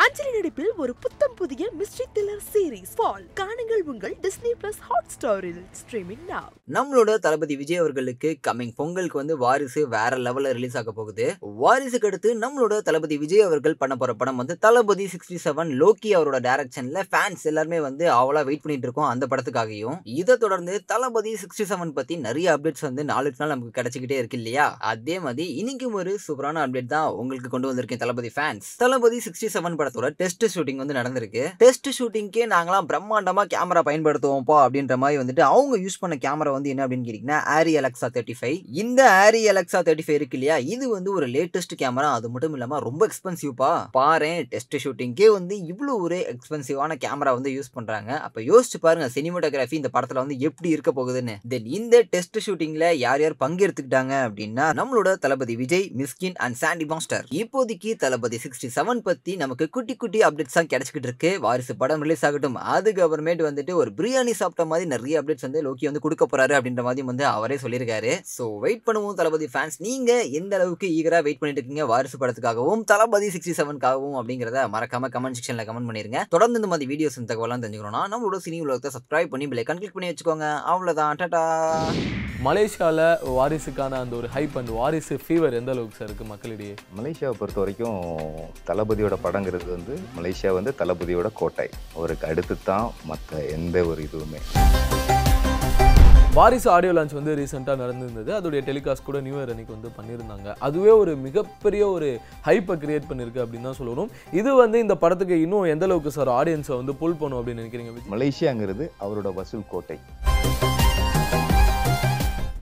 அஞ்சலி நடிப்பில் ஒரு புத்தம் புதிய மிஸ்ட்ரி த்ரில்லர் சீரிஸ் ஃபால் காணுங்கள் உங்கள் டிஸ்னி பிளஸ் ஹாட் ஸ்டாரில் ஸ்ட்ரீமிங் now நம்மளோட தளபதி விஜய் அவர்களுக்கு கம்மிங் பொங்கலுக்கு வந்து வாரிசு வேற லெவல்ல ரிலீஸ் ஆக போகுது வாரிசுக்கு அடுத்து நம்மளோட தளபதி விஜய் அவர்கள் பண்ண போற படம் வந்து தளபதி சிக்ஸ்டி செவன் லோக்கி அவரோட டைரக்ஷன்ல ஃபேன்ஸ் எல்லாருமே வந்து அவளா வெயிட் பண்ணிட்டு இருக்கோம் அந்த படத்துக்காகவும் இதை தொடர்ந்து தளபதி சிக்ஸ்டி செவன் பத்தி நிறைய அப்டேட்ஸ் வந்து நாளுக்கு நாள் நமக்கு கிடைச்சிக்கிட்டே இருக்கு இல்லையா அதே மாதிரி இன்னைக்கும் ஒரு சூப்பரான அப்டேட் தான் உங்களுக்கு கொண்டு வந்திருக்கேன் Thalapathy fans Thalapathy sixty seven படத்தோட டெஸ்ட் ஷூட்டிங் வந்து நடந்திருக்கு டெஸ்ட் ஷூட்டிங்க்கே நாங்களாம் பிரம்மாண்டமா கேமரா பயன்படுத்துவோம்ப்பா அப்படின்ற மாதிரி வந்துட்டு அவங்க யூஸ் பண்ண கேமரா வந்து என்ன அப்படின்னு கேட்டீங்கன்னா ஆரி அலெக்ஸா தேர்ட்டி ஃபைவ் இந்த ஆரி அலெக்ஸா தேர்ட்டி ஃபைவ் இருக்கு இல்லையா இது வந்து ஒரு லேட்டஸ்ட் கேமரா அது மட்டும் இல்லாம ரொம்ப எக்ஸ்பென்சிவ்ப்பா பாரு டெஸ்ட் ஷூட்டிங்க்கே வந்து இவ்வளோ ஒரு எக்ஸ்பென்சிவான கேமரா வந்து யூஸ் பண்றாங்க அப்ப யோசிச்சு பாருங்க சினிமாட்டோகிராஃபி இந்த படத்துல வந்து எப்படி இருக்க போகுதுன்னு தென் இந்த டெஸ்ட் ஷூட்டிங்ல யார் யார் பங்கெடுத்துக்கிட்டாங்க அப்படின்னா நம்மளோட தளபதி விஜய் மிஸ்கின் அண்ட் சாண்டி மாஸ்டர் இப்போதைக்கு தளபதி சிக்ஸ்டி செவன் பத்தி நமக்கு குட்டி குட்டி அப்டேட்ஸ் தான் கிடைச்சிக்கிட்டு இருக்கு வாரிசு படம் ரிலீஸ் ஆகட்டும் அதுக்கப்புறமேட்டு வந்துட்டு ஒரு பிரியாணி சாப்பிட்ட மாதிரி நிறைய அப்டேட்ஸ் வந்து லோக்கி வந்து கொடுக்க போறாரு அப்படின்ற மாதிரி வந்து அவரே சொல்லியிருக்காரு ஸோ வெயிட் பண்ணுவோம் தளபதி ஃபேன்ஸ் நீங்க எந்த அளவுக்கு ஈகரா வெயிட் பண்ணிட்டு இருக்கீங்க வாரிசு படத்துக்காகவும் தளபதி சிக்ஸ்டி செவன்காகவும் அப்படிங்கிறத மறக்காம கமெண்ட் செக்ஷன்ல கமெண்ட் பண்ணிருங்க தொடர்ந்து இந்த மாதிரி வீடியோஸ் தகவலாம் தெரிஞ்சுக்கணும்னா நம்மளோட சினி உலகத்தை சப்ஸ்கிரைப் பண்ணி பிள்ளை கிளிக் பண்ணி வச்சுக்கோங்க அவ்வளவுதான் டாடா மலேசியாவில் வாரிசுக்கான அந்த ஒரு ஹைப் அண்ட் வாரிசு ஃபீவர் எந்த அளவுக்கு சார் இருக்குது மக்களிடையே மலேசியாவை பொறுத்த வரைக்கும் தளபதியோட படங்கிறது வந்து மலேசியா வந்து தளபதியோட கோட்டை அவருக்கு அடுத்து தான் மற்ற எந்த ஒரு இதுவுமே வாரிசு ஆடியோ லான்ச் வந்து ரீசெண்டாக நடந்திருந்தது அதோடைய டெலிகாஸ்ட் கூட நியூ இயர் அன்னைக்கு வந்து பண்ணியிருந்தாங்க அதுவே ஒரு மிகப்பெரிய ஒரு ஹைப்பை கிரியேட் பண்ணியிருக்கு அப்படின்னு தான் சொல்லணும் இது வந்து இந்த படத்துக்கு இன்னும் எந்த அளவுக்கு சார் ஆடியன்ஸை வந்து புல் பண்ணும் அப்படின்னு நினைக்கிறீங்க விஜய்? மலேசியாங்கிறது அவரோட வசூல் கோட்டை